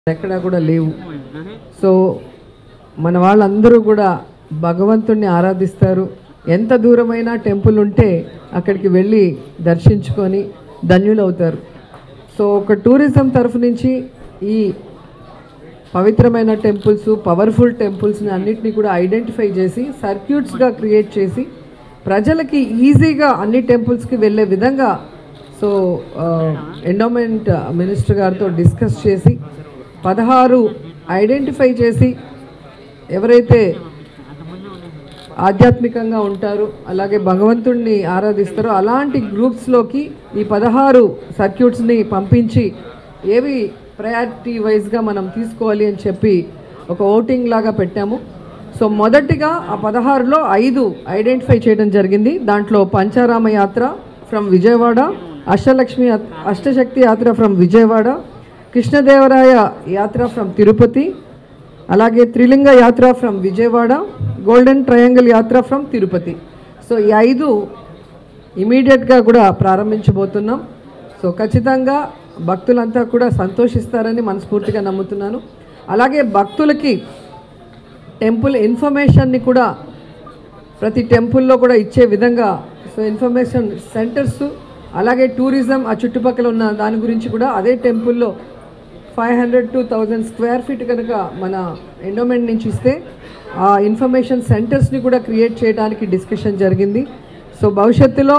ఎక్కడా కూడా లేవు సో మన వాళ్ళందరూ కూడా భగవంతుణ్ణి ఆరాధిస్తారు ఎంత దూరమైన టెంపుల్ ఉంటే అక్కడికి వెళ్ళి దర్శించుకొని ధన్యులవుతారు సో ఒక టూరిజం తరఫు నుంచి ఈ పవిత్రమైన టెంపుల్స్ పవర్ఫుల్ టెంపుల్స్ని అన్నిటినీ కూడా ఐడెంటిఫై చేసి సర్క్యూట్స్గా క్రియేట్ చేసి ప్రజలకి ఈజీగా అన్ని టెంపుల్స్కి వెళ్ళే విధంగా సో ఎండోమెంట్ మినిస్టర్ గారితో డిస్కస్ చేసి పదహారు ఐడెంటిఫై చేసి ఎవరైతే ఆధ్యాత్మికంగా ఉంటారు అలాగే భగవంతుణ్ణి ఆరాధిస్తారో అలాంటి గ్రూప్స్లోకి ఈ పదహారు సర్క్యూట్స్ని పంపించి ఏవి ప్రయారిటీ వైజ్గా మనం తీసుకోవాలి అని చెప్పి ఒక ఓటింగ్ లాగా పెట్టాము సో మొదటిగా ఆ పదహారులో ఐదు ఐడెంటిఫై చేయడం జరిగింది దాంట్లో పంచారామ యాత్ర ఫ్రమ్ విజయవాడ అష్టలక్ష్మి యాత్- అష్టశక్తి యాత్ర ఫ్రమ్ విజయవాడ కృష్ణదేవరాయ యాత్ర ఫ్రమ్ తిరుపతి అలాగే Trilinga Yatra from Vijayawada golden triangle Yatra from Tirupati so ఈ ఐదు ఇమీడియట్గా కూడా ప్రారంభించబోతున్నాం సో ఖచ్చితంగా భక్తులంతా కూడా సంతోషిస్తారని మనస్ఫూర్తిగా నమ్ముతున్నాను అలాగే భక్తులకి టెంపుల్ ఇన్ఫర్మేషన్ని కూడా ప్రతి టెంపుల్లో కూడా ఇచ్చే విధంగా సో ఇన్ఫర్మేషన్ సెంటర్స్ అలాగే టూరిజం ఆ చుట్టుపక్కల ఉన్న దాని గురించి కూడా అదే టెంపుల్లో five hundred to thousand square feet కనుక మన ఎండోమెంట్ నుంచి ఇస్తే ఆ ఇన్ఫర్మేషన్ సెంటర్స్ని కూడా క్రియేట్ చేయడానికి డిస్కషన్ జరిగింది సో భవిష్యత్తులో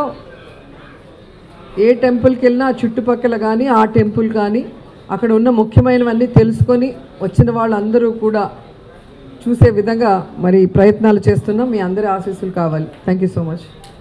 ఏ టెంపుల్కి వెళ్ళినా ఆ చుట్టుపక్కల కానీ ఆ టెంపుల్ కానీ అక్కడ ఉన్న ముఖ్యమైనవన్నీ తెలుసుకొని వచ్చిన వాళ్ళందరూ కూడా చూసే విధంగా మరి ప్రయత్నాలు చేస్తున్నాం మీ అందరి ఆశీస్సులు కావాలి థ్యాంక్ యూ సో మచ్